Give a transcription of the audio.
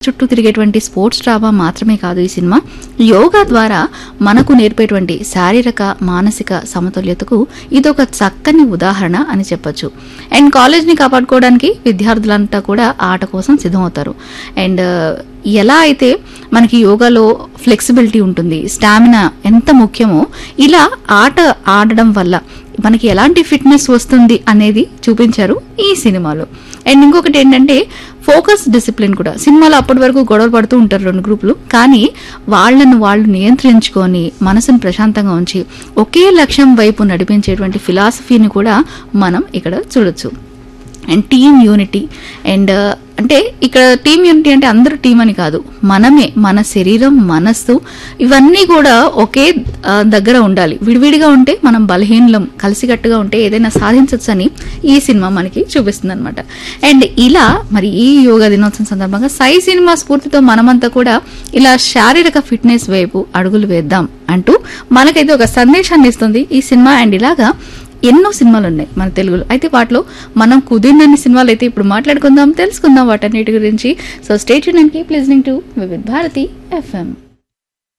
చుట్టూ తిరిగేటువంటి sports drama మాత్రమే కాదు ఈ సినిమా యోగా ద్వారా మనకు నేర్పేటువంటి శారీరక మానసిక సమతుల్యతకు ఇదొక చక్కని ఉదాహరణ అని చెప్పొచ్చు అండ్ కాలేజ్ని కాపాడుకోవడానికి విద్యార్థులంతా కూడా ఆట కోసం సిద్ధమవుతారు అండ్ ఎలా అయితే మనకి యోగాలో ఫ్లెక్సిబిలిటీ ఉంటుంది స్టామినా ఎంత ముఖ్యమో ఇలా ఆట ఆడడం వల్ల మనకి ఎలాంటి ఫిట్నెస్ వస్తుంది అనేది చూపించారు ఈ సినిమాలో అండ్ ఇంకొకటి ఏంటంటే ఫోకస్ డిసిప్లిన్ కూడా సినిమాలో అప్పటి వరకు గొడవలు పడుతూ ఉంటారు రెండు గ్రూపులు కానీ వాళ్ళను వాళ్ళు నియంత్రించుకొని మనసును ప్రశాంతంగా ఉంచి ఒకే లక్ష్యం వైపు నడిపించేటువంటి ఫిలాసఫీని కూడా మనం ఇక్కడ చూడొచ్చు అండ్ టీమ్ యూనిటీ అండ్ అంటే ఇక్కడ టీమ్ యూనిటీ అంటే అందరూ టీం అని కాదు మనమే మన శరీరం మనస్సు ఇవన్నీ కూడా ఒకే ఆ, దగ్గర ఉండాలి విడివిడిగా ఉంటే మనం బలహీనలం కలిసికట్టుగా ఉంటే ఏదైనా సాధించవచ్చు అని ఈ సినిమా మనకి చూపిస్తుంది అనమాట అండ్ ఇలా మరి ఈ యోగా దినోత్సవం సందర్భంగా సై సినిమా స్ఫూర్తితో మనమంతా కూడా ఇలా శారీరక ఫిట్నెస్ వైపు అడుగులు వేద్దాం అంటూ మనకైతే ఒక సందేశాన్ని ఇస్తుంది ఈ సినిమా అండ్ ఇలాగా ఎన్నో సినిమాలు ఉన్నాయి మన తెలుగులో అయితే వాటిలో మనం కుదిరినన్ని సినిమాలు అయితే ఇప్పుడు మాట్లాడుకుందాం తెలుసుకుందాం వాటన్నిటి గురించి so state and keep listening to Vividh Bharati FM